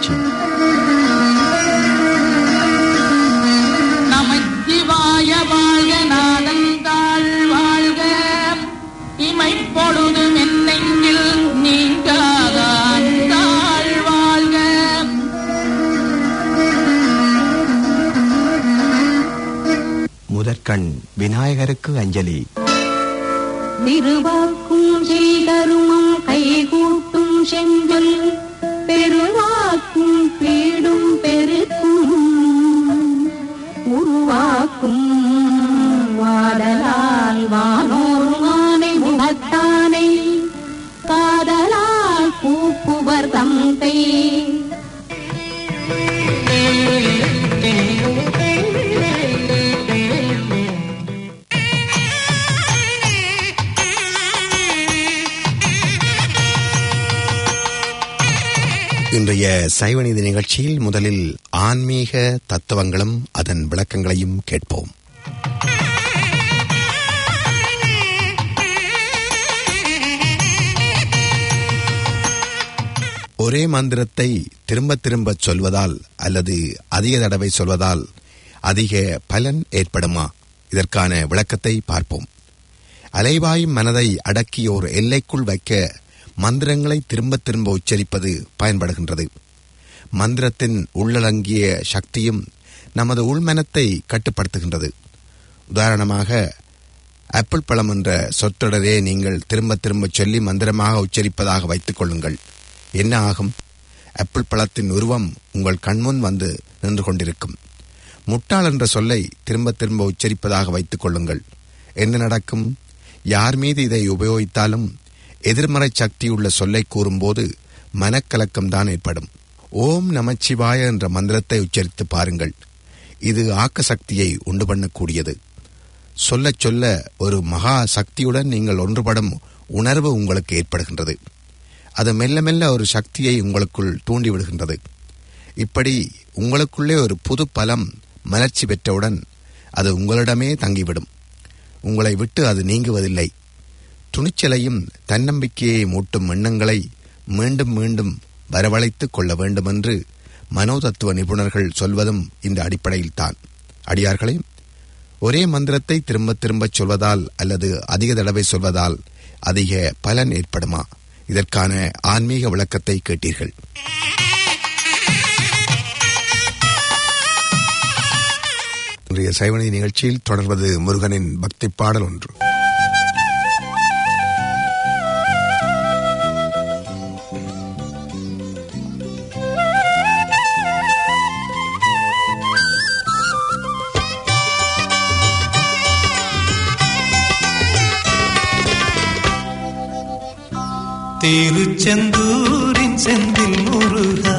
நிகழ்ச்சி நமச்சிவாய வாழ்க நாதந்தாள் வாழ்க இமைப்பொழுதும் என்னெங்கில் நீங்காதான் தாழ் வாழ்க முதற்கண் விநாயகருக்கு அஞ்சலி திருவாக்கும் செய்தருமம் கைகூட்டும் செஞ்சொல் பெருவாக்கும் பீடும் பெருக்கும் உருவாக்கும் வாடலால் வானோர் மானை முகத்தானை காதலால் கூப்புவர் தந்தை இன்றைய சைவநீதி நிகழ்ச்சியில் முதலில் ஆன்மீக தத்துவங்களும் அதன் விளக்கங்களையும் கேட்போம் ஒரே மந்திரத்தை திரும்ப திரும்ப சொல்வதால் அல்லது அதிக தடவை சொல்வதால் அதிக பலன் ஏற்படுமா இதற்கான விளக்கத்தை பார்ப்போம் அலைவாயும் மனதை அடக்கி ஒரு எல்லைக்குள் வைக்க மந்திரங்களை திரும்ப திரும்ப உச்சரிப்பது பயன்படுகின்றது மந்திரத்தின் உள்ளடங்கிய சக்தியும் நமது உள்மனத்தை கட்டுப்படுத்துகின்றது உதாரணமாக ஆப்பிள் பழம் என்ற சொற்றொடரே நீங்கள் திரும்ப திரும்ப சொல்லி மந்திரமாக உச்சரிப்பதாக வைத்துக் கொள்ளுங்கள் என்ன ஆகும் ஆப்பிள் பழத்தின் உருவம் உங்கள் கண்முன் வந்து நின்று கொண்டிருக்கும் முட்டாள் என்ற சொல்லை திரும்ப திரும்ப உச்சரிப்பதாக வைத்துக் கொள்ளுங்கள் என்ன நடக்கும் யார் மீது இதை உபயோகித்தாலும் எதிர்மறை சக்தியுள்ள சொல்லை கூறும்போது மனக்கலக்கம்தான் ஏற்படும் ஓம் நமச்சிவாய என்ற மந்திரத்தை உச்சரித்து பாருங்கள் இது ஆக்க சக்தியை உண்டு பண்ணக்கூடியது சொல்லச் சொல்ல ஒரு மகா சக்தியுடன் நீங்கள் ஒன்றுபடும் உணர்வு உங்களுக்கு ஏற்படுகின்றது அது மெல்ல மெல்ல ஒரு சக்தியை உங்களுக்குள் தூண்டிவிடுகின்றது இப்படி உங்களுக்குள்ளே ஒரு புது பலம் மலர்ச்சி பெற்றவுடன் அது உங்களிடமே தங்கிவிடும் உங்களை விட்டு அது நீங்குவதில்லை துணிச்சலையும் தன்னம்பிக்கையை மூட்டும் எண்ணங்களை மீண்டும் மீண்டும் வரவழைத்துக் கொள்ள வேண்டுமென்று மனோதத்துவ நிபுணர்கள் சொல்வதும் இந்த அடிப்படையில்தான் அடியார்களே ஒரே மந்திரத்தை திரும்ப திரும்பச் சொல்வதால் அல்லது அதிக தடவை சொல்வதால் அதிக பலன் ஏற்படுமா இதற்கான ஆன்மீக விளக்கத்தை கேட்டீர்கள் இன்றைய சைவநீதி நிகழ்ச்சியில் தொடர்வது முருகனின் பக்தி பாடல் ஒன்று திருச்செந்தூரின் செந்தில் முருகா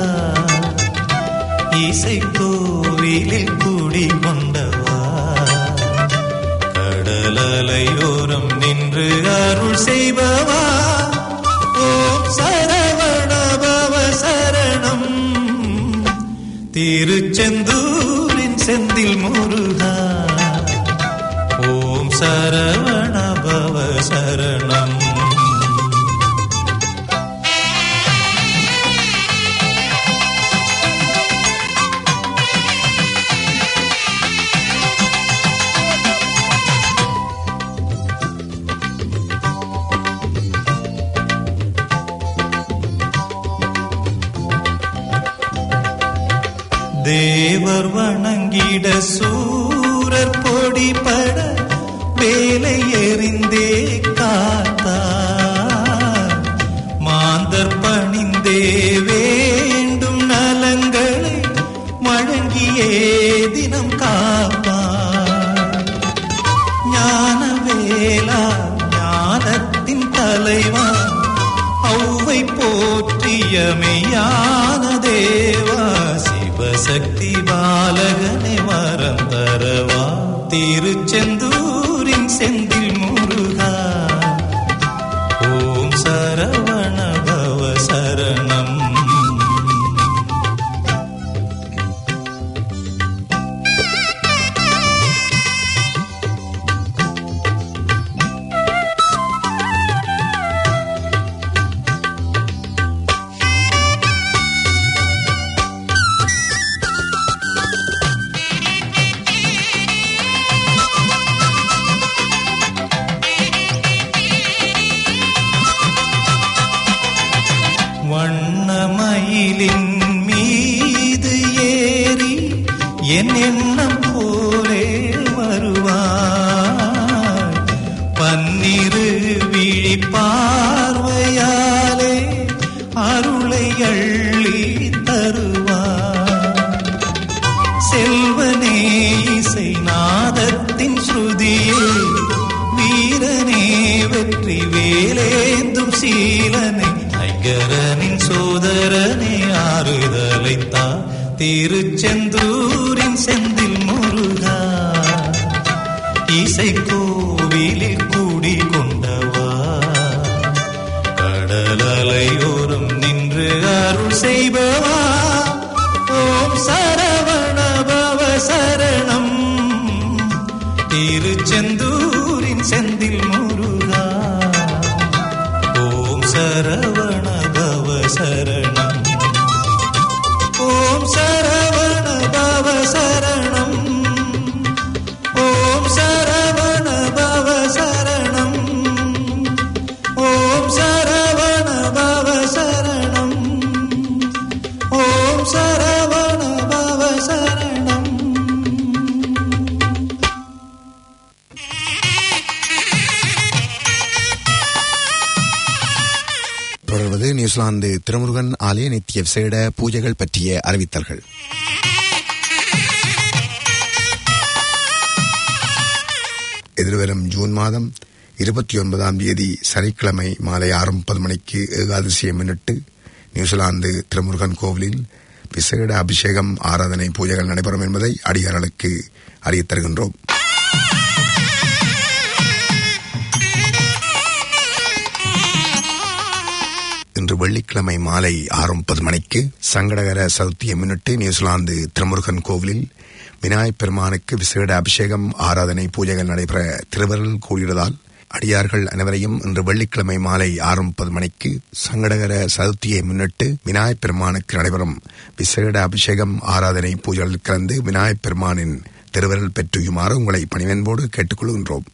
இசை கோவிலில் குடி கொண்டவா கடலலையோரம் நின்று அருள் செய்பவா ஓம் சரவணபவ சரணம் திருச்செந்தூரின் செந்தில் முருகா ஓம் சரவணபவ சரணம் தேவர் வணங்கிட சூரர் பொடிபட வேலை எறிந்தே காத்தார் மாந்தர் பணிந்தே வேண்டும் நலங்களை வழங்கியே தினம் காப்பார் ஞான வேலா ஞானத்தின் தலைவா ஔவை போற்றிய மெய்யான தேவா சிவசக்தி பாலகனை வரம் தரவா திருச்செந்தூரின் செந்தில் முருகா ஓம் சரவண பவ சரணம் என் எண்ணம் போலே வருவாய் பன்னிரு விழி பார்வையாலே அருளை அள்ளி தருவாய் செல்வனே இசை நாதத்தின் ஸ்ருதியே வீரனே வெற்றி வேலேந்தும் சீலனை ஐங்கரனின் சோதரனே ஆறுதலைத்தா திருச்செந்தூரின் செந்தில் முருகா இசை கோவிலில் கூடி கொண்டவா கடலலையோரம் நின்று அருள் செய்பவா ஓம் சரவண பவ சரணம் திருச்செந்தூரின் செந்தில் முருகா ஓம் சரவண பவ சரணம் ஓம் சரவண பவ சரணம் ஓம் சரவண பவ சரணம் ஓம் சரவண பவ சரணம் ஓம் சரவண பவ சரணம் தொடர்வது நியூசிலாந்து திருமுருகன் ஆலய நித்திய விசேட பூஜைகள் பற்றிய அறிவித்தல்கள் எதிர்வரும் ஜூன் மாதம் இருபத்தி ஒன்பதாம் தேதி சனிக்கிழமை மாலை ஆறு முப்பது மணிக்கு ஏகாதசியை முன்னிட்டு நியூசிலாந்து திருமுருகன் கோவிலில் விசேட அபிஷேகம் ஆராதனை பூஜைகள் நடைபெறும் என்பதை அடியார்களுக்கு அறியத் தருகின்றோம் இன்று வெள்ளிக்கிழமை மாலை ஆறு முப்பது மணிக்கு சங்கடகர சதுர்த்தியை முன்னிட்டு நியூசிலாந்து திருமுருகன் கோவிலில் விநாயகப் பெருமானுக்கு விசேட அபிஷேகம் ஆராதனை பூஜைகள் நடைபெற திருவருள் கூடியதால் அடியார்கள் அனைவரையும் இன்று வெள்ளிக்கிழமை மாலை ஆறு முப்பது மணிக்கு சங்கடகர சதுர்த்தியை முன்னிட்டு விநாயகப் பெருமானுக்கு நடைபெறும் விசேட அபிஷேகம் ஆராதனை பூஜைகளில் கலந்து விநாயகப் பெருமானின் திருவருள் பெற்றுயுமாறு உங்களை பணிவன்போடு கேட்டுக்கொள்கின்றோம்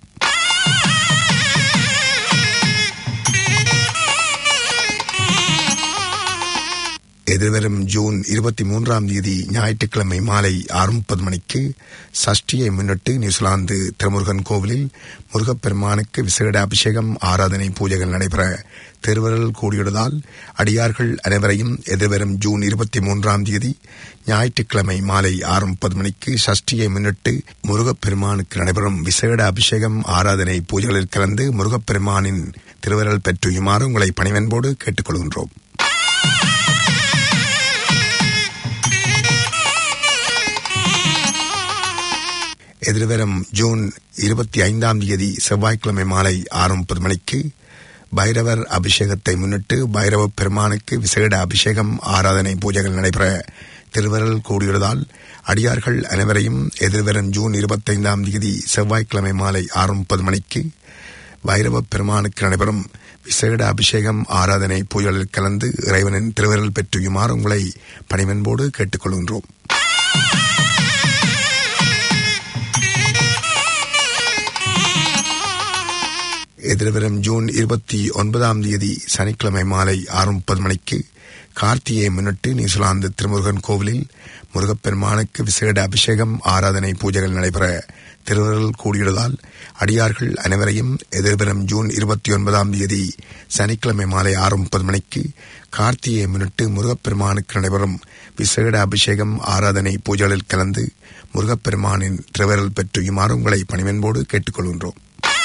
எதிர்வரும் ஜூன் இருபத்தி மூன்றாம் தேதி ஞாயிற்றுக்கிழமை மாலை ஆறு முப்பது மணிக்கு சஷ்டியை முன்னிட்டு நியூசிலாந்து திருமுருகன் கோவிலில் முருகப்பெருமானுக்கு விசேட அபிஷேகம் ஆராதனை பூஜைகள் நடைபெற திருவருள் கூடியுள்ளதால் அடியார்கள் அனைவரையும் எதிர்வரும் ஜூன் இருபத்தி மூன்றாம் தேதி ஞாயிற்றுக்கிழமை மாலை ஆறு முப்பது மணிக்கு சஷ்டியை முன்னிட்டு முருகப்பெருமானுக்கு நடைபெறும் விசேட அபிஷேகம் ஆராதனை பூஜைகளில் கலந்து முருகப்பெருமானின் திருவருள் பெற்றுயுமாறு உங்களை பணிவன்போடு கேட்டுக்கொள்கின்றோம் எதிர்வரும் ஜூன் இருபத்தி ஐந்தாம் தேதி செவ்வாய்க்கிழமை மாலை ஆறு முப்பது மணிக்கு பைரவர் அபிஷேகத்தை முன்னிட்டு பைரவ பெருமானுக்கு விசேட அபிஷேகம் ஆராதனை பூஜைகள் நடைபெற திருவருள் கூடியுள்ளதால் அடியார்கள் அனைவரையும் எதிர்வரும் ஜூன் இருபத்தைந்தாம் தேதி செவ்வாய்க்கிழமை மாலை ஆறு முப்பது மணிக்கு பைரவ பெருமானுக்கு நடைபெறும் விசேட அபிஷேகம் ஆராதனை பூஜைகளில் கலந்து இறைவனின் திருவருள் பெற்றுயுமாறு உங்களை பணிவன்போடு கேட்டுக்கொள்கின்றோம் எதிர்வரும் ஜூன் இருபத்தி ஒன்பதாம் தேதி சனிக்கிழமை மாலை ஆறு முப்பது மணிக்கு கார்த்தியை முன்னிட்டு நியூசிலாந்து திருமுருகன் கோவிலில் முருகப்பெருமானுக்கு விசேட அபிஷேகம் ஆராதனை பூஜைகள் நடைபெற திருவருள் கூடியுள்ளதால் அடியார்கள் அனைவரையும் எதிர்வரும் ஜூன் இருபத்தி ஒன்பதாம் தேதி சனிக்கிழமை மாலை ஆறு முப்பது மணிக்கு கார்த்தியை முன்னிட்டு முருகப்பெருமானுக்கு நடைபெறும் விசேட அபிஷேகம் ஆராதனை பூஜைகளில் கலந்து முருகப்பெருமானின் திருவருள் பெற்றுயுமாறு உங்களை பணிவன்போடு கேட்டுக்கொள்கின்றோம்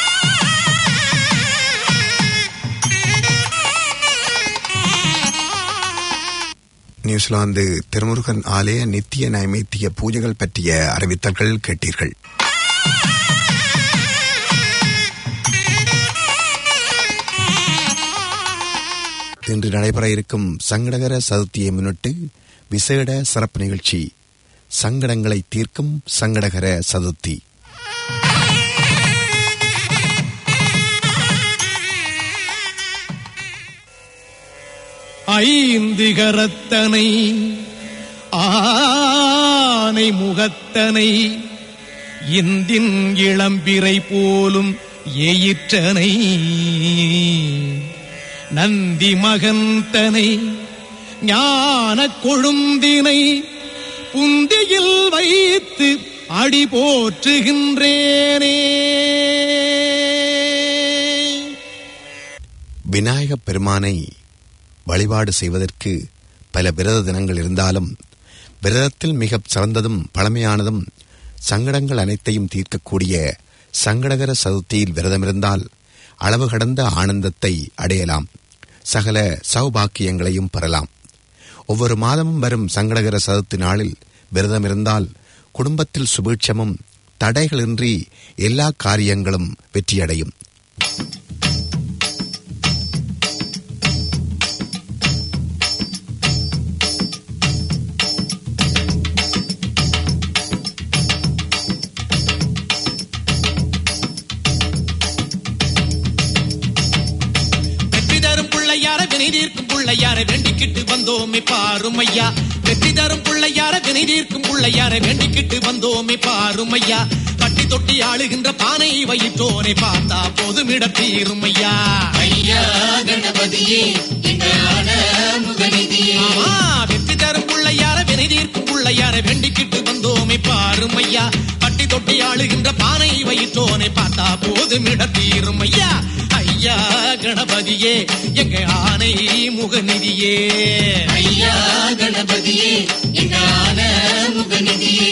நியூசிலாந்து திருமுருகன் ஆலய நித்திய நைமித்திய பூஜைகள் பற்றிய அறிவித்தல்கள் கேட்டீர்கள் இன்று நடைபெற இருக்கும் சங்கடகர சதுர்த்தியை முன்னிட்டு விசேட சிறப்பு நிகழ்ச்சி சங்கடங்களை தீர்க்கும் சங்கடகர சதுர்த்தி ஐந்து கரத்தனை ஆனை முகத்தனை இந்தின் இளம்பிறை போலும் எயிற்றனை நந்தி மகந்தனை ஞான கொழுந்தினை புந்தியில் வைத்து அடி போற்றுகின்றேனே விநாயகப் பெருமானை வழிபாடு செய்வதற்கு பல விரத தினங்கள் இருந்தாலும் விரதத்தில் மிகச் சிறந்ததும் பழமையானதும் சங்கடங்கள் அனைத்தையும் தீர்க்கக்கூடிய சங்கடகர சதுர்த்தியில் விரதமிருந்தால் அளவு கடந்த ஆனந்தத்தை அடையலாம் சகல சௌபாக்கியங்களையும் பெறலாம் ஒவ்வொரு மாதமும் வரும் சங்கடகர சதுர்த்தி நாளில் விரதமிருந்தால் குடும்பத்தில் சுபீட்சமும் தடைகளின்றி எல்லா காரியங்களும் வெற்றியடையும் வெற்றி தரும் பிள்ளையார வினை தீர்க்கும் பிள்ளையார வேண்டிக்கிட்டு வந்தோமே பாரும் ஐயா வெற்றி தரும் பிள்ளையார வினை தீர்க்கும் பிள்ளையார வேண்டிக்கிட்டு வந்தோமே பாரும் ஐயா பட்டி தொட்டி ஆளுகின்ற பானை வயிற்றோனை பார்த்தா போதுமிட தீரும் ஐயா ஐயா கணபதியே ஆமா வெற்றி தரும் பிள்ளையார வினை தீர்க்கும் பிள்ளையார வேண்டிக்கிட்டு வந்தோமே பாரும் ஐயா பட்டி தொட்டி ஆளுகின்ற பானை வயிற்றோனை பார்த்தா போதுமிட தீரும் ஐயா ஐயா கணபதியே எங்க ஆனை முகநிதியே ஐயா கணபதியே எங்க ஆன முகநிதியே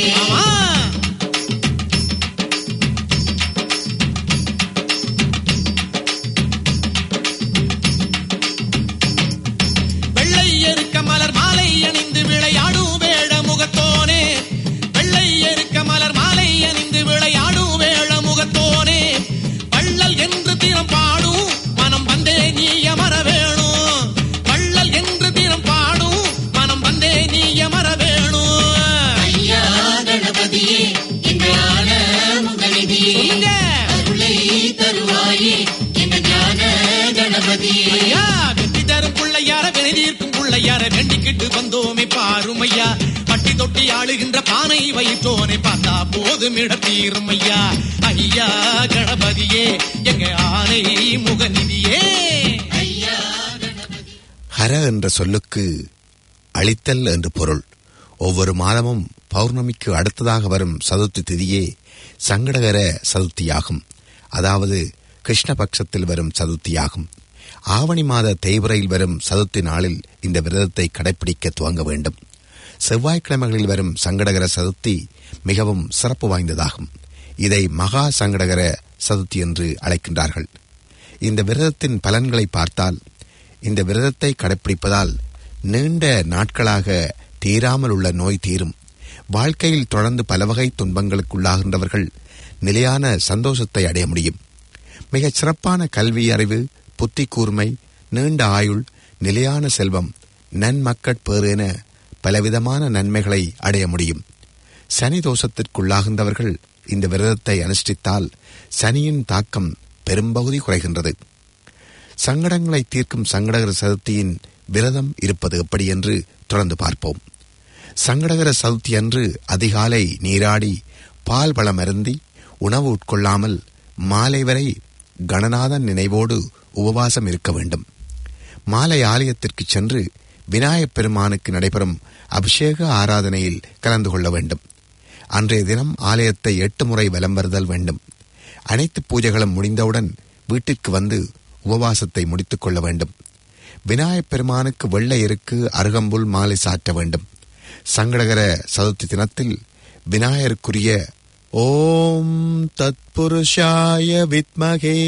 வெள்ளை எருக்க மலர் மாலை அணிந்து விளையாடும் வேழ முகத்தோனே வெள்ளை எருக்க மலர் மாலை அணிந்து விளையாடும் வேழ முகத்தோனே வள்ளல் என்று திறம் பாடும் மனம் வந்தே நீ அமர வேணும் வள்ளல் என்று திறம் பாடும் மனம் வந்தே நீ அமர வேணும் ஐயா கணபதியே எங்களான முகநிதியே அருளை தருவாயே எங்க ஞான கணபதி ஐயா வெற்றி தரும் பிள்ளையார வினைதீர்க்கும் பிள்ளையார வேண்டிக்கிட்டு வந்தோமே பாருமையா பட்டி தொட்டி ஆளுகின்ற பானை வயிற்றோனை பார்த்தா போதும் இடத்தீரும் ஐயா ஐயா கணபதியே எங்க ஆனை முகநிதியே ஐயா ஹர என்ற சொல்லுக்கு அழித்தல் என்று பொருள் ஒவ்வொரு மாதமும் பௌர்ணமிக்கு அடுத்ததாக வரும் சதுர்த்தி திதியே சங்கடகர சதுர்த்தியாகும் அதாவது கிருஷ்ணபக்ஷத்தில் வரும் சதுர்த்தியாகும் ஆவணி மாத தேய்பிரையில் வரும் சதுர்த்தி நாளில் இந்த விரதத்தை கடைபிடிக்க துவங்க வேண்டும் செவ்வாய்க்கிழமைகளில் வரும் சங்கடகர சதுர்த்தி மிகவும் சிறப்பு வாய்ந்ததாகும் இதை மகா சங்கடகர சதுர்த்தி என்று அழைக்கின்றார்கள் இந்த விரதத்தின் பலன்களை பார்த்தால் இந்த விரதத்தை கடைப்பிடிப்பதால் நீண்ட நாட்களாக தீராமல் உள்ள நோய் தீரும் வாழ்க்கையில் தொடர்ந்து பல வகை துன்பங்களுக்குள்ளாகின்றவர்கள் நிலையான சந்தோஷத்தை அடைய முடியும் மிகச் சிறப்பான கல்வி அறிவு புத்தி கூர்மை நீண்ட ஆயுள் நிலையான செல்வம் நன்மக்கட்பேறு என பலவிதமான நன்மைகளை அடைய முடியும் சனி தோஷத்திற்குள்ளாகின்றவர்கள் இந்த விரதத்தை அனுஷ்டித்தால் சனியின் தாக்கம் பெரும்பகுதி குறைகின்றது சங்கடங்களை தீர்க்கும் சங்கடகர சதுர்த்தியின் விரதம் இருப்பது எப்படி என்று தொடர்ந்து பார்ப்போம் சங்கடகர சதுர்த்தி அன்று அதிகாலை நீராடி பால் பழம் அருந்தி உணவு உட்கொள்ளாமல் மாலை வரை கணநாதன் நினைவோடு உபவாசம் இருக்க வேண்டும் மாலை ஆலயத்திற்கு சென்று விநாயகப் பெருமானுக்கு நடைபெறும் அபிஷேக ஆராதனையில் கலந்து கொள்ள வேண்டும் அன்றைய தினம் ஆலயத்தை எட்டு முறை வலம் வருதல் வேண்டும் அனைத்து பூஜைகளும் முடிந்தவுடன் வீட்டிற்கு வந்து உபவாசத்தை முடித்துக் கொள்ள வேண்டும் விநாயகப் பெருமானுக்கு வெள்ளை எருக்கு அருகம்புல் மாலை சாற்ற வேண்டும் சங்கடகர சதுர்த்தி தினத்தில் விநாயகருக்குரிய ஓம் தத்புருஷாய வித்மகே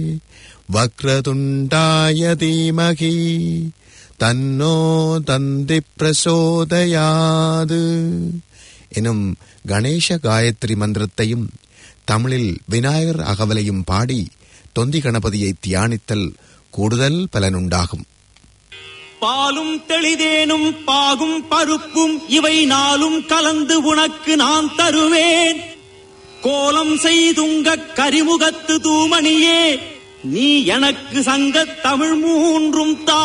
வக்ரதுண்டாய தீமகி தன்னோ தந்தி பிரசோதயாது எனும் கணேச காயத்ரி மந்திரத்தையும் தமிழில் விநாயகர் அகவலையும் பாடி தொந்தி கணபதியை தியானித்தல் கூடுதல் பலனுண்டாகும் பாலும் தெளிதேனும் பாகும் பருப்பும் இவை நாளும் கலந்து உனக்கு நான் தருவேன் கோலம் செய்துங்கக் கரிமுகத்து தூமணியே நீ எனக்கு சங்கத் தமிழ் மூன்றும் தா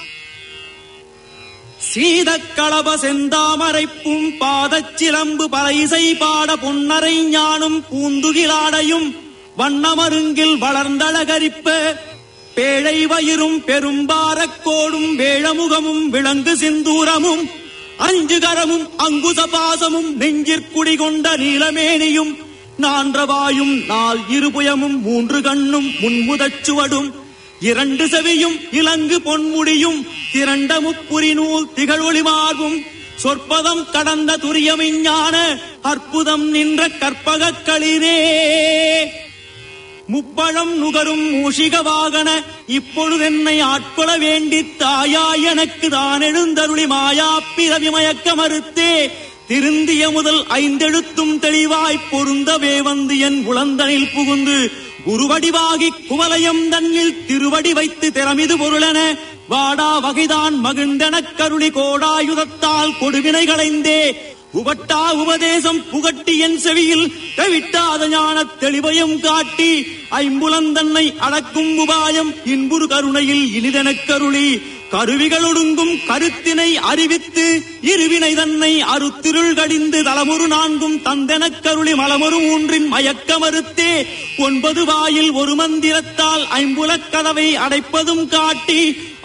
சீதக்களப செந்தாமரைப்பும் பாதச் சிலம்பு பறைசை பாட பொன்னரை ஞானும் பூந்துகிலாடையும் வண்ணமருங்கில் வளர்ந்தழகரிப்ப பேழை வயிறும் பெரும்பாரக்கோடும் வேழமுகமும் விளங்கு சிந்தூரமும் அஞ்சு கரமும் அங்குச பாசமும் நெஞ்சிற்குடி கொண்ட நீலமேனியும் நான்றவாயும் நால் இருபுயமும் மூன்று கண்ணும் முன்முதச்சுவடும் இரண்டு செவியும் இலங்கு பொன்முடியும் திரண்ட முப்புரி நூல் திகழொளி மார்பும் சொற்பதம் கடந்த துரியமிஞ்ஞான அற்புதம் நின்ற கற்பகக் களிரே முப்பழம் நுகரும் மூஷிக வாகன இப்பொழுது என்னை ஆட்கொள்ள வேண்டி தாயா எனக்கு தான் எழுந்தருளி மாயா பிறவி மயக்க மறுத்தே திருந்திய முதல் ஐந்தெழுத்தும் தெளிவாய் பொருந்தவே வந்து என் உளந்தனில் புகுந்து குருவடிவாகி குவலயம் தன்னில் திருவடி வைத்து திறமிது பொருளென வாடா வகைதான் மகிழ்ந்தனக் கருளி கோடாயுதத்தால் கொடுவினை களைந்தே உபட்டா உபதேசம் புகட்டி என் செவியில் தவிட்டாத ஞானத் தெளிவையும் காட்டி ஐம்புலந்தன்னை அடக்கும் உபாயம் இன்புறு கருணையில் இனிதெனக் கருளி கருவிகள் ஒடுங்கும் கருத்தினை அறிவித்து இருவினை தன்னை அருத்திருள் கடிந்து தலமுறு நான்கும் தந்தெனக் கருளி மலமுறு மூன்றின் மயக்க மறுத்தே ஒன்பது வாயில் ஒரு மந்திரத்தால் ஐம்புலக் கதவை அடைப்பதும் காட்டி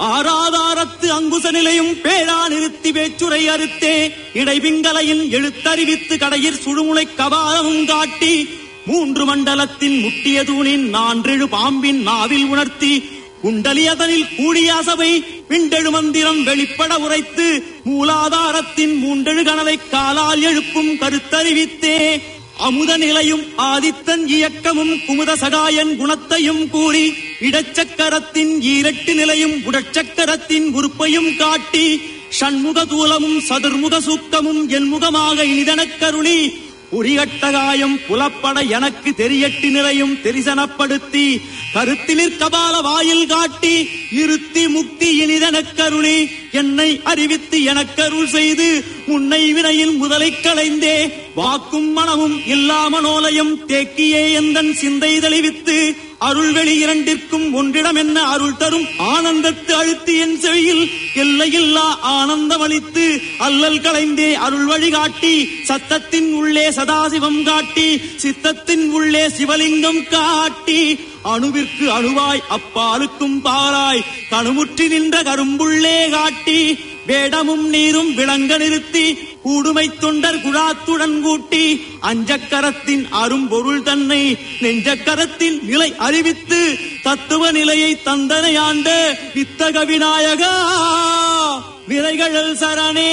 ஆராதாரத்து அங்குச நிலையும் பேரா நிறுத்தி வேச்சுரை அறுத்தே இடைபிங்கலையின் எழுத்தறிவித்து கடையிற் சுழுமுனை கபாலமும் காட்டி மூன்று மண்டலத்தின் முட்டிய தூணின் நான்றெழு பாம்பின் நாவில் உணர்த்தி குண்டலியதனில் கூடிய அசபை பிண்டெழு மந்திரம் வெளிப்பட உரைத்து மூலாதாரத்தின் மூன்றெழு கனவை காலால் எழுப்பும் கருத்தறிவித்தே அமுத நிலையும் ஆதித்தன் இயக்கமும் குமுத சகாயன் குணத்தையும் கூறி இடச்சக்கரத்தின் ஈரட்டு நிலையும் உடச்சக்கரத்தின் உறுப்பையும் காட்டி ஷண்முக தூலமும் சதுர்முக சூக்கமும் என்முகமாக இனிதனக் கருளி உரியட்டகாயம் புலப்பட எனக்கு தெரியட்டு நிறையும் தெரிசனப்படுத்தி கருத்திலிற் கபால வாயில் காட்டி இருத்தி முக்தி இனிதனக் கருளி என்னை அறிவித்து எனக்கருள் செய்து முன்னை வினையில் முதலை களைந்தே வாக்கும் மனமும் இல்லாமனோலயம் தேக்கியே எந்தன் சிந்தை தெளிவித்து அருள்வெளி இரண்டிற்கும் ஒன்றிடம் என்ன அருள் தரும் ஆனந்தத்து அழுத்தி என் செவியில் எல்லையில்லா ஆனந்தம் அளித்து அல்லல் களைந்தே அருள் வழி காட்டி சத்தத்தின் உள்ளே சதாசிவம் காட்டி சித்தத்தின் உள்ளே சிவலிங்கம் காட்டி அணுவிற்கு அணுவாய் அப்பாலுக்கும் பாலாய் கணுமுற்றி நின்ற கரும்புள்ளே காட்டி வேடமும் நீரும் விளங்க நிறுத்தி கூடுமை தொண்டர் குழாத்துடன் கூட்டி அஞ்சக்கரத்தின் அரும்பொருள் தன்னை நெஞ்சக்கரத்தின் நிலை அறிவித்து தத்துவ நிலையை தந்தனை ஆண்ட வித்தக விநாயகா விரைகழல் சரணே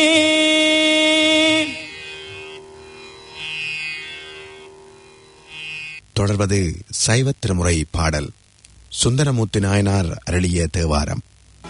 தொடர்வது சைவ திருமுறை பாடல் சுந்தரமூர்த்தி நாயனார் அருளிய தேவாரம்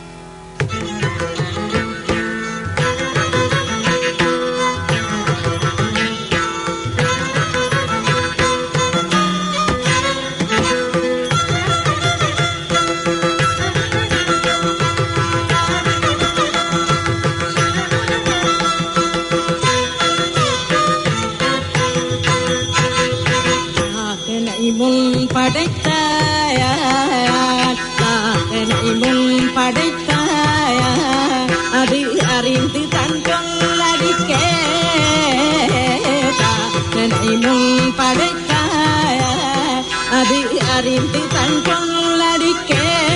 நாகனை முன் படைத்தாயான் நாகனை முன் படைத்தாயான் அது அறிந்து தன் சொல்லடிக்க நாகனை முன் படைத்தாயான் அது அறிந்து தன் சொல்லடிக்க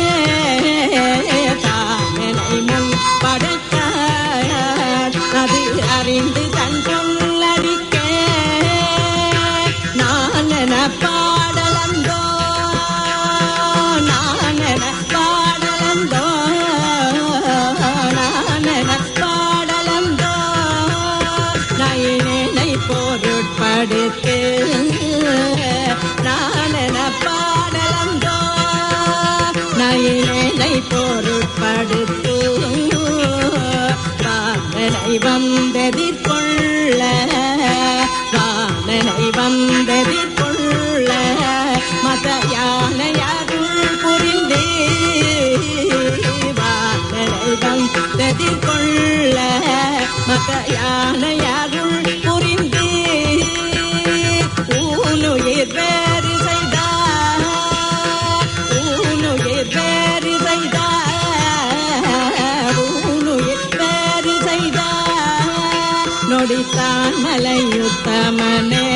நாகனை முன் படைத்தாயான் அது அறிந்து தன் சொல்லடிக்க நானன பாடலந்தோ நானன பாடலந்தோ நானன பாடலந்தோ நயினை பொருட்படுத்து நானன பாடலந்தோ நயினை பொருட்படுத்து வாதனை வந்ததிற்கொள்ள வாதனை வந்ததிற்கொள்ள மத யானையருள் புரிந்து வாதனை வந்ததிற்கொள்ள மத யானையருள் புரிந்து ஊனுயிர் வேறு செய்தார் ஊனுயிர் வேறு செய்தார் ஊனுயிர் வேறு செய்தார் நொடித்தான் மலையுத்தமனே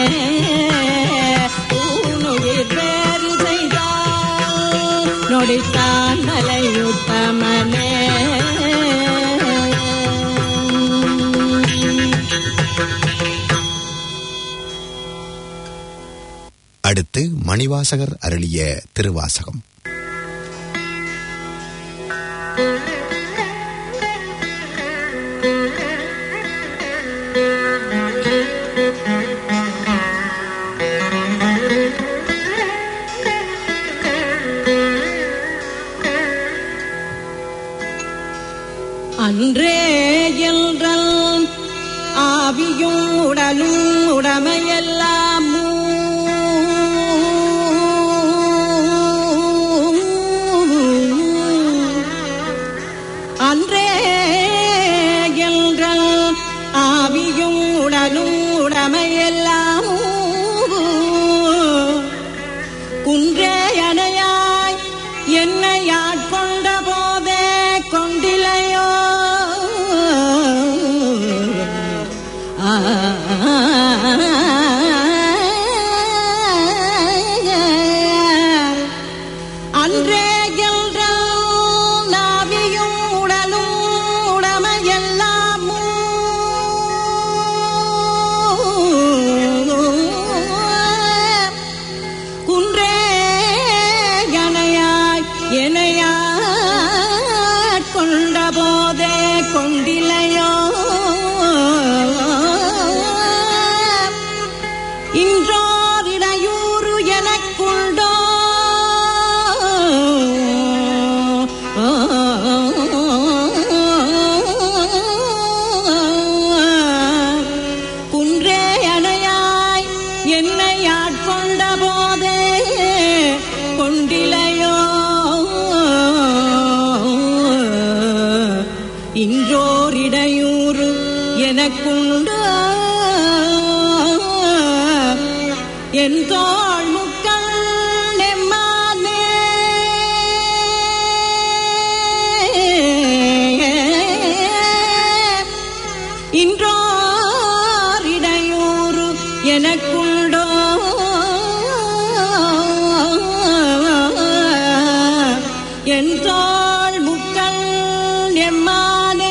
ஊனுயிர் வேறு செய்தார் நொடித்தான் மலையுத்தமனே அடுத்து மணிவாசகர் அருளிய திருவாசகம் அன்றே என்றல் ஆவியும் உடலும் உடமையெல்லாம் அன்றே என்றல் ஆவியும் உடலும் உடமையெல்லாம் குன்றே அணையாய் என்னை ஆட்கொண்ட போதே கொண்டிலையோ ஆ, அன்றே என்றால் நாவியும் உடலும் உடமையெல்லாம் குன்றே கனையாய் எனையாட் கொண்ட போதே கொண்டிலையோ இன்றோர் இடையூறு எனக்குண்டோ குன்றே அணையாய் என்னை ஆட்கொண்ட போதே கொண்டிலையோ இன்றோர் இடையூறு எனக்குண்டோ என் தோள் முக்கள் நெம்மானே இன்றோர் இடையூறு எனக்குண்டோ என் தோள் முக்கள் எம்மானே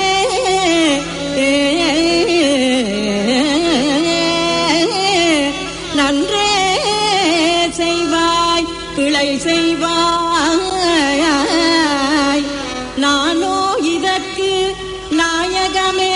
நன்றே செய்வாய் பிழை செய்வாய் நானோ இதற்கு நாயகமே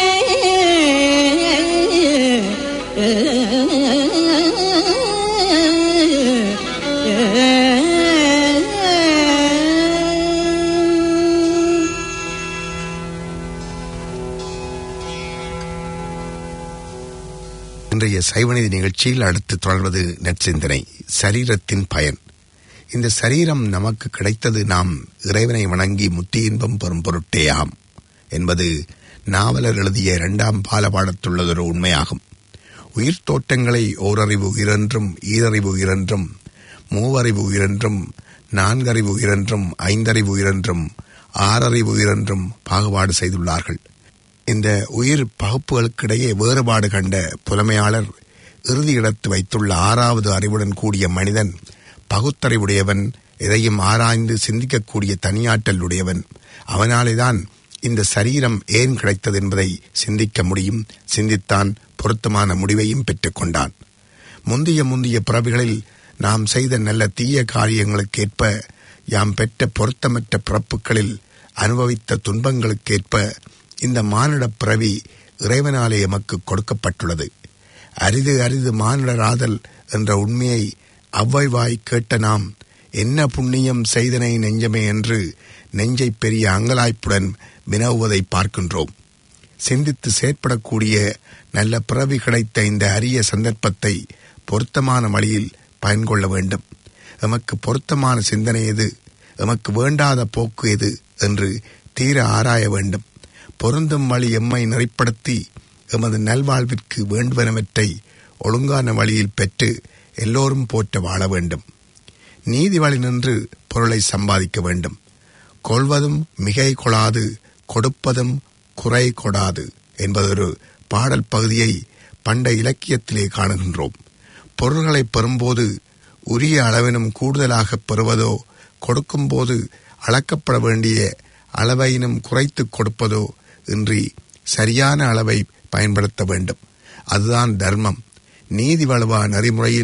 இன்றைய சைவநீதி நிகழ்ச்சியில் அடுத்து தொடர்வது நற்சிந்தனை சரீரத்தின் பயன் இந்த சரீரம் நமக்கு கிடைத்தது நாம் இறைவனை வணங்கி முத்தி இன்பம் பெறும் பொருட்டேயாம் என்பது நாவலர் எழுதிய இரண்டாம் பாலபாடத்துள்ளதொரு உண்மையாகும் உயிர் தோட்டங்களை ஓரறிவு உயிரென்றும் ஈரறிவு உயிரென்றும் மூவறிவு உயிரென்றும் நான்கறிவு உயிரென்றும் ஐந்தறிவு உயிரென்றும் ஆறறிவு உயிரென்றும் பாகுபாடு செய்துள்ளார்கள் இந்த உயிர் பகுப்புகளுக்கிடையே வேறுபாடு கண்ட புலமையாளர் இறுதி இடத்து வைத்துள்ள ஆறாவது அறிவுடன் கூடிய மனிதன் பகுத்தறிவுடையவன் எதையும் ஆராய்ந்து சிந்திக்கக்கூடிய தனியாற்றல் உடையவன் அவனாலேதான் இந்த சரீரம் ஏன் கிடைத்தது என்பதை சிந்திக்க முடியும் சிந்தித்தான் பொருத்தமான முடிவையும் பெற்றுக்கொண்டான் முந்திய முந்திய பிறவிகளில் நாம் செய்த நல்ல தீய காரியங்களுக்கேற்ப யாம் பெற்ற பொருத்தமற்ற பிறப்புகளில் அனுபவித்த துன்பங்களுக்கேற்ப இந்த மானிட பிறவி இறைவனாலே எமக்கு கொடுக்கப்பட்டுள்ளது அரிது அரிது மானிடராதல் என்ற உண்மையை அவ்வைவாய் கேட்ட நாம் என்ன புண்ணியம் செய்தனை நெஞ்சமே என்று நெஞ்சை பெரிய அங்கலாய்ப்புடன் வினவுவதை பார்க்கின்றோம் சிந்தித்து செயற்படக்கூடிய நல்ல பிறவி கிடைத்த இந்த அரிய சந்தர்ப்பத்தை பொருத்தமான வழியில் பயன்கொள்ள வேண்டும் எமக்கு பொருத்தமான சிந்தனை எது எமக்கு வேண்டாத போக்கு எது என்று தீர ஆராய வேண்டும் பொருந்தும் வழி எம்மை நெறிப்படுத்தி எமது நல்வாழ்விற்கு வேண்டுவனவற்றை ஒழுங்கான வழியில் பெற்று எல்லோரும் போற்ற வாழ வேண்டும் நீதி வழி நின்று பொருளை சம்பாதிக்க வேண்டும் கொள்வதும் மிகை கொளாது கொடுப்பதும் குறை கொடாது என்பதொரு பாடல் பகுதியை பண்ட இலக்கியத்திலே காணுகின்றோம் பொருள்களை பெறும்போது உரிய அளவினும் கூடுதலாக பெறுவதோ கொடுக்கும்போது அளக்கப்பட வேண்டிய அளவையினும் குறைத்து கொடுப்பதோ இன்றி சரியான அளவை பயன்படுத்த வேண்டும் அதுதான் தர்மம் நீதி வலுவா நெறிமுறையில்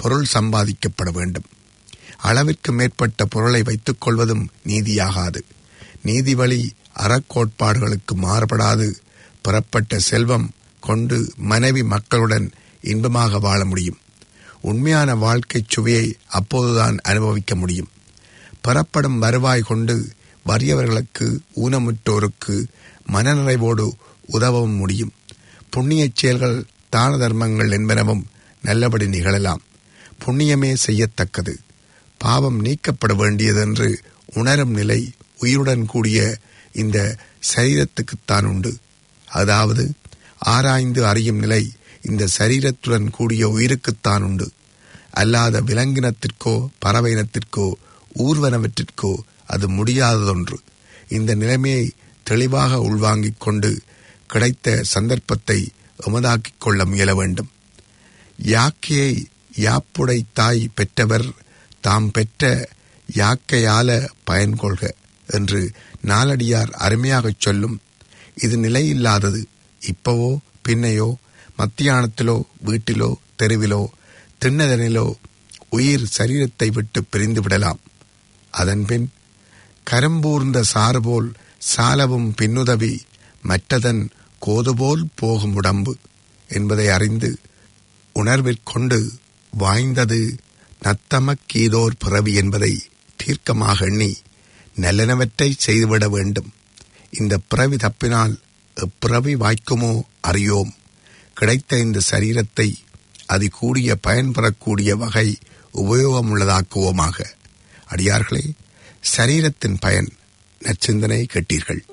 பொருள் சம்பாதிக்கப்பட வேண்டும் அளவிற்கு மேற்பட்ட பொருளை வைத்துக் கொள்வதும் நீதியாகாது நீதி வழி அறக்கோட்பாடுகளுக்கு மாறுபடாது பெறப்பட்ட செல்வம் கொண்டு மனைவி மக்களுடன் இன்பமாக வாழ முடியும் உண்மையான வாழ்க்கைச் சுவையை அப்போதுதான் அனுபவிக்க முடியும் பெறப்படும் வருவாய் கொண்டு வறியவர்களுக்கு ஊனமுற்றோருக்கு மனநிறைவோடு உதவவும் முடியும் புண்ணியச் செயல்கள் தான தர்மங்கள் என்பனவும் நல்லபடி நிகழலாம் புண்ணியமே செய்யத்தக்கது பாவம் நீக்கப்பட வேண்டியதென்று உணரும் நிலை உயிருடன் கூடிய இந்த சரீரத்துக்குத்தான் உண்டு அதாவது ஆராய்ந்து அறியும் நிலை இந்த சரீரத்துடன் கூடிய உயிருக்குத்தான் உண்டு அல்லாத விலங்கினத்திற்கோ பறவையினத்திற்கோ ஊர்வனவற்றிற்கோ அது முடியாததொன்று இந்த நிலைமையை தெளிவாக உள்வாங்கிக் கொண்டு கிடைத்த சந்தர்ப்பத்தை எமதாக்கிக் கொள்ள முயல வேண்டும் யாக்கையை யாப்புடை தாய் பெற்றவர் தாம் பெற்ற யாக்கையால பயன் கொள்க என்று நாலடியார் அருமையாகச் சொல்லும் இது நிலையில்லாதது இப்பவோ பின்னையோ மத்தியானத்திலோ வீட்டிலோ தெருவிலோ திண்ணதனிலோ உயிர் சரீரத்தை விட்டு பிரிந்து விடலாம் அதன்பின் கரம்பூர்ந்த சாறுபோல் சாலவும் பின்னுதவி மற்றதன் கோதுபோல் போகும் உடம்பு என்பதை அறிந்து உணர்விற்கொண்டு வாய்ந்தது நத்தமக்கீதோர் பிறவி என்பதை தீர்க்கமாக எண்ணி நல்லனவற்றை செய்துவிட வேண்டும் இந்த பிறவி தப்பினால் எப்பிறவி வாய்க்குமோ அறியோம் கிடைத்த இந்த சரீரத்தை அது கூடிய பயன் பெறக்கூடிய வகை உபயோகமுள்ளதாக்குவோமாக அடியார்களே சரீரத்தின் பயன் நற்சிந்தனை கேட்டீர்கள்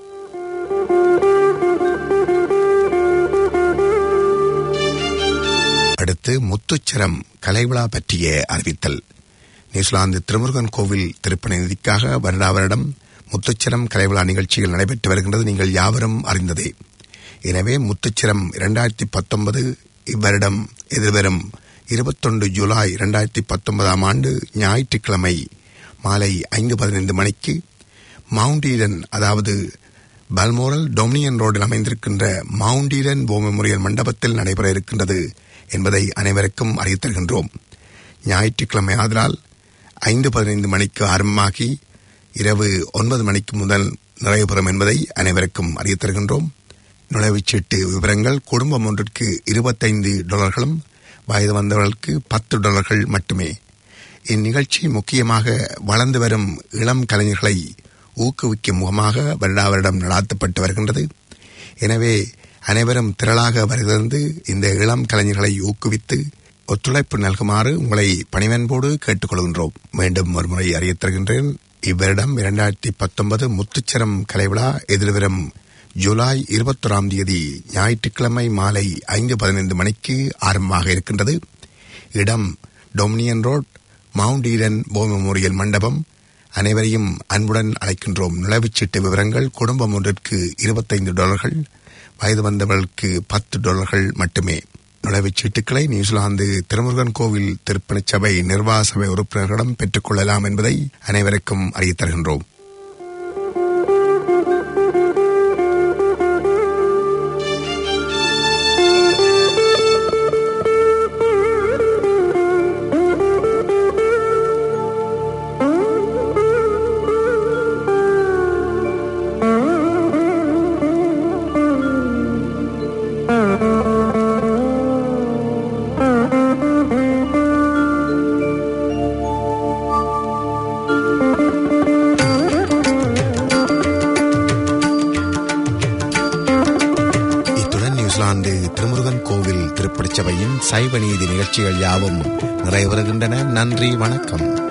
அடுத்து முத்துச்சரம் கலைவிழா பற்றிய அறிவித்தல் நியூசிலாந்து திருமுருகன் கோவில் திருப்பணி நிதிக்காக வருடா வருடம் முத்துச்சரம் கலைவிழா நிகழ்ச்சிகள் நடைபெற்று வருகின்றது நீங்கள் யாவரும் அறிந்ததே எனவே முத்துச்சிரம் இரண்டாயிரத்தி பத்தொன்பது இவ்வருடம் எதிர்வரும் இருபத்தொன்று ஜூலை இரண்டாயிரத்தி பத்தொன்பதாம் ஆண்டு ஞாயிற்றுக்கிழமை மாலை ஐந்து பதினைந்து மணிக்கு மவுண்ட் ஈடன் அதாவது பல்மோரல் டொமினியன் ரோடில் அமைந்திருக்கின்ற மவுண்ட் ஈடன் போ மெமோரியல் மண்டபத்தில் நடைபெற இருக்கின்றது என்பதை அனைவருக்கும் அறிவித்தருகின்றோம் ஞாயிற்றுக்கிழமை ஆதலால் ஐந்து பதினைந்து மணிக்கு ஆரம்பமாகி இரவு ஒன்பது மணிக்கு முதல் நிறைவு பெறும் என்பதை அனைவருக்கும் அறிவித்தருகின்றோம் நுழைவுச்சீட்டு விவரங்கள் குடும்பம் ஒன்றிற்கு இருபத்தைந்து டாலர்களும் வயது வந்தவர்களுக்கு பத்து டாலர்கள் மட்டுமே இந்நிகழ்ச்சி முக்கியமாக வளர்ந்து வரும் இளம் கலைஞர்களை ஊக்குவிக்கும் முகமாக வருடா வருடம் நடாத்தப்பட்டு வருகின்றது எனவே அனைவரும் திரளாக வருகிறது இந்த இளம் கலைஞர்களை ஊக்குவித்து ஒத்துழைப்பு நல்குமாறு உங்களை பணிவன்போடு கேட்டுக்கொள்கின்றோம் மீண்டும் ஒருமுறை அறியத் தருகின்றேன் இவ்வருடம் இரண்டாயிரத்தி பத்தொன்பது முத்துச்சரம் கலைவிழா எதிர்வரும் ஜூலை இருபத்தொராம் தேதி ஞாயிற்றுக்கிழமை மாலை ஐந்து பதினைந்து மணிக்கு ஆரம்பமாக இருக்கின்றது இடம் டொமினியன் ரோட் மவுண்ட் ஈடன் போ மெமோரியல் மண்டபம் அனைவரையும் அன்புடன் அழைக்கின்றோம் நுழைவுச்சீட்டு விவரங்கள் குடும்பம் ஒன்றிற்கு இருபத்தைந்து டாலர்கள் வயது வந்தவர்களுக்கு பத்து டாலர்கள் மட்டுமே நுழைவுச் சீட்டுக்களை நியூசிலாந்து திருமுருகன் கோவில் திருப்பணிச் சபை நிர்வாக சபை உறுப்பினர்களிடம் பெற்றுக் கொள்ளலாம் என்பதை அனைவருக்கும் அறியத் தருகின்றோம் இத்துடன் நியூசிலாந்து திருமுருகன் கோவில் திருப்படிச் சபையின் சைவ நீதி நிகழ்ச்சிகள் யாவும் நிறைவருகின்றன நன்றி வணக்கம்